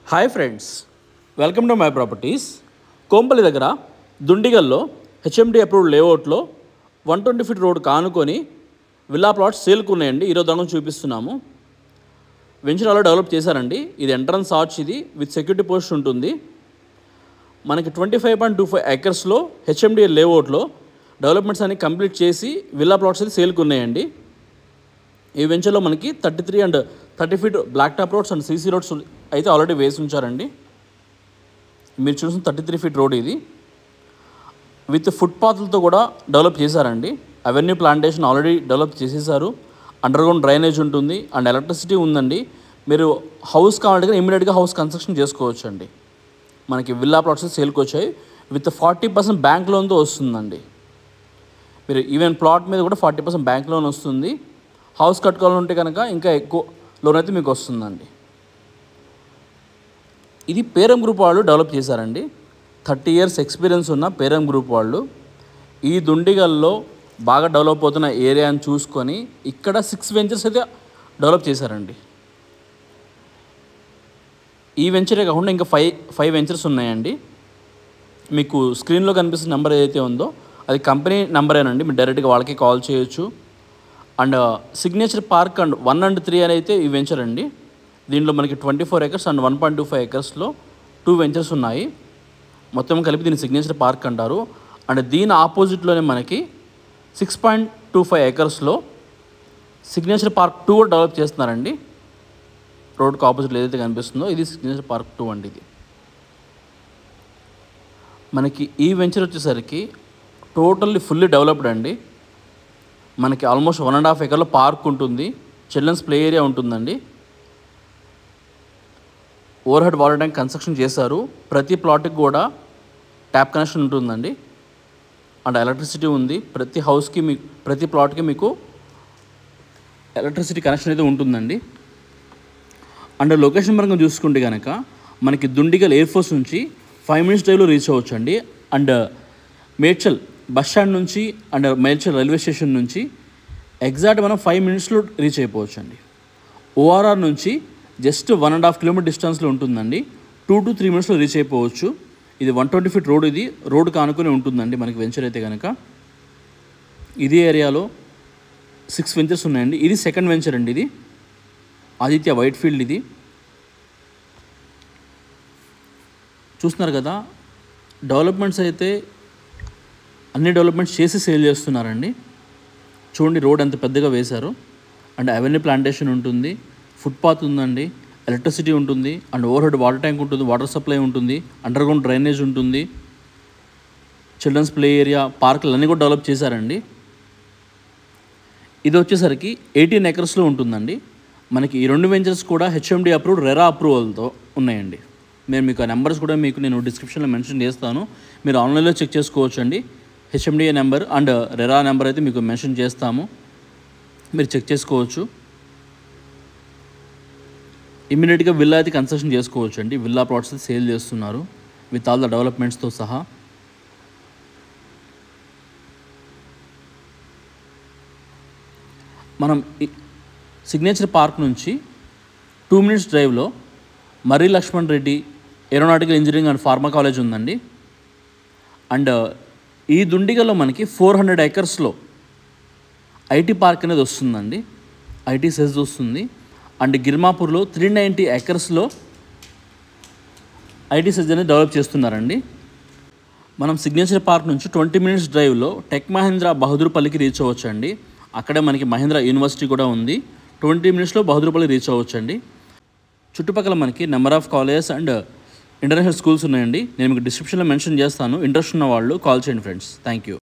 hi friends welcome to my properties Kompally దగ్గర దుండిగల్లో HMD approved లేఅవుట్లో వన్ ట్వంటీ ఫీట్ రోడ్ కానుకొని విల్లా ప్లాట్స్ సేల్కు ఉన్నాయండి ఈరోజు దాని చూపిస్తున్నాము వెంచర్ అలా డెవలప్ చేశారండి ఇది ఎంట్రన్స్ ఆర్చ్ ఇది విత్ సెక్యూరిటీ పోస్ట్ ఉంటుంది మనకి twenty five point two five ఎకర్స్లో హెచ్ఎండి లేఅవుట్లో డెవలప్మెంట్స్ అన్ని కంప్లీట్ చేసి విల్లా ప్లాట్స్ అయితే సేల్కి ఉన్నాయండి ఈ వెంచర్లో మనకి thirty three and thirty feet black top roads and CC roads అయితే ఆల్రెడీ వేసి ఉంచారండి మీరు చూసిన థర్టీ త్రీ ఫీట్ రోడ్ ఇది విత్ ఫుట్పాత్లతో కూడా డెవలప్ చేశారండి అవెన్యూ ప్లాంటేషన్ ఆల్రెడీ డెవలప్ చేసేసారు అండర్ గ్రౌండ్ డ్రైనేజ్ ఉంటుంది అండ్ ఎలక్ట్రిసిటీ ఉందండి మీరు హౌస్ కావాలంటే ఇమీడియట్గా హౌస్ కన్స్ట్రక్షన్ చేసుకోవచ్చు అండి మనకి విల్లా ప్లాట్స్ సేల్కి వచ్చాయి విత్ ఫార్టీ పర్సెంట్ బ్యాంక్ లోన్తో వస్తుందండి మీరు ఈవెన్ ప్లాట్ మీద కూడా ఫార్టీ పర్సెంట్ బ్యాంక్ లోన్ వస్తుంది హౌస్ కట్టుకోవాలంటే కనుక ఇంకా ఎక్కువ లోన్ అయితే మీకు వస్తుందండి ఇది పేరం గ్రూప్ వాళ్ళు డెవలప్ చేశారండి థర్టీ ఇయర్స్ ఎక్స్పీరియన్స్ ఉన్న పేరం గ్రూప్ వాళ్ళు ఈ దుండిగల్లో బాగా డెవలప్ అవుతున్న ఏరియాని చూసుకొని ఇక్కడ సిక్స్ వెంచర్స్ అయితే డెవలప్ చేశారండి ఈ వెంచరే కాకుండా ఇంకా ఫైవ్ ఫైవ్ వెంచర్స్ ఉన్నాయండి మీకు స్క్రీన్లో కనిపిస్తున్న నెంబర్ ఏదైతే ఉందో అది కంపెనీ నెంబరేనండి మీరు డైరెక్ట్గా వాళ్ళకి కాల్ చేయొచ్చు and signature park and one and three అని అయితే ఈ వెంచర్ అండి దీంట్లో మనకి twenty four acres and one point two five ఎకర్స్లో టూ వెంచర్స్ ఉన్నాయి మొత్తం కలిపి దీన్ని సిగ్నేచర్ పార్క్ అంటారు అండ్ దీని ఆపోజిట్లోనే మనకి సిక్స్ పాయింట్ టూ ఫైవ్ ఎకర్స్లో సిగ్నేచర్ పార్క్ టూ కూడా డెవలప్ చేస్తున్నారండి రోడ్కి ఆపోజిట్లో ఏదైతే కనిపిస్తుందో ఇది సిగ్నేచర్ పార్క్ టూ అండి ఇది మనకి ఈ వెంచర్ వచ్చేసరికి టోటల్లీ ఫుల్లీ డెవలప్డ్ అండి మనకి ఆల్మోస్ట్ వన్ అండ్ హాఫ్ ఎకర్లో పార్క్ ఉంటుంది చిల్డ్రన్స్ ప్లే ఏరియా ఉంటుందండి overhead water tank construction చేశారు ప్రతి ప్లాట్కి కూడా ట్యాప్ కనెక్షన్ ఉంటుందండి అండ్ ఎలక్ట్రిసిటీ ఉంది ప్రతి హౌస్కి మీ ప్రతి ప్లాట్కి మీకు ఎలక్ట్రిసిటీ కనెక్షన్ అయితే ఉంటుందండి అండ్ లొకేషన్ పరంగా చూసుకుంటే కనుక మనకి దుండిగల్ ఎయిర్ ఫోర్స్ నుంచి ఫైవ్ మినిట్స్ డ్రైవ్లో రీచ్ అవ్వచ్చు అండి అండ్ మేడ్చల్ బస్ స్టాండ్ నుంచి అండ్ మేడ్చల్ రైల్వే స్టేషన్ నుంచి ఎగ్జాక్ట్ మనం ఫైవ్ మినిట్స్లో రీచ్ అయిపోవచ్చు అండి ఓఆర్ఆర్ నుంచి just one and half kilometre డిస్టెన్స్లో ఉంటుందండి టూ టు త్రీ మినిట్స్లో రీచ్ అయిపోవచ్చు ఇది వన్ ట్వంటీ ఫీట్ రోడ్ ఇది రోడ్ కానుకొని ఉంటుందండి మనకి వెంచర్ అయితే కనుక ఇది ఏరియాలో సిక్స్ వెంచర్స్ ఉన్నాయండి ఇది సెకండ్ వెంచర్ అండి ఇది ఆదిత్య వైట్ ఫీల్డ్ ఇది చూస్తున్నారు కదా డెవలప్మెంట్స్ అయితే అన్ని డెవలప్మెంట్స్ చేసి సేల్ చేస్తున్నారండి చూడండి రోడ్ ఎంత పెద్దగా వేశారు అండ్ అవెన్యూ ప్లాంటేషన్ ఉంటుంది ఫుట్పాత్ ఉందండి ఎలక్ట్రిసిటీ ఉంటుంది and overhead water tank ఉంటుంది వాటర్ సప్లై ఉంటుంది అండర్ గ్రౌండ్ డ్రైనేజ్ ఉంటుంది చిల్డ్రన్స్ ప్లే ఏరియా పార్కులు అన్నీ కూడా డెవలప్ చేశారండి ఇది వచ్చేసరికి ఎయిటీన్ ఎకర్స్లో ఉంటుందండి మనకి ఈ రెండు వెంచర్స్ కూడా హెచ్ఎండి అప్రూవ్డ్ రెరా అప్రూవల్తో ఉన్నాయండి నేను మీకు ఆ నెంబర్స్ కూడా మీకు నేను డిస్క్రిప్షన్లో మెన్షన్ చేస్తాను మీరు ఆన్లైన్లో చెక్ చేసుకోవచ్చు అండి HMDA number and RERA number అయితే మీకు మెన్షన్ చేస్తాము మీరు చెక్ చేసుకోవచ్చు ఇమ్మీడియట్గా విల్లా అయితే కన్స్ట్రక్షన్ చేసుకోవచ్చు అండి విల్లా ప్లాట్స్ అయితే సేల్ చేస్తున్నారు విత్ ఆల్ ద డెవలప్మెంట్స్తో సహా మనం ఈ సిగ్నేచర్ పార్క్ నుంచి టూ మినిట్స్ డ్రైవ్లో Marri Laxman Reddy aeronautical engineering and pharma college ఉందండి అండ్ ఈ దుండిగలో మనకి ఫోర్ హండ్రెడ్ ఎకర్స్లో ఐటీ పార్క్ అనేది వస్తుందండి ఐటీ సెజ్ వస్తుంది అండ్ గిర్మాపూర్లో త్రీ నైంటీ ఎకర్స్లో ఐటీ సెజ్ అనేది డెవలప్ చేస్తున్నారండి మనం సిగ్నేచర్ పార్క్ నుంచి ట్వంటీ మినిట్స్ డ్రైవ్లో టెక్ మహేంద్ర బహదూర్పల్లికి రీచ్ అవ్వచ్చు అండి అక్కడే మనకి మహేంద్ర యూనివర్సిటీ కూడా ఉంది ట్వంటీ మినిట్స్లో బహదూర్పల్లి రీచ్ అవ్వచ్చు అండి చుట్టుపక్కల మనకి number of colleges and international schools ఉన్నాయండి నేను మీకు డిస్క్రిప్షన్లో మెన్షన్ చేస్తాను ఇంట్రెస్ట్ ఉన్న వాళ్ళు కాల్ చేయండి ఫ్రెండ్స్ థ్యాంక్ యూ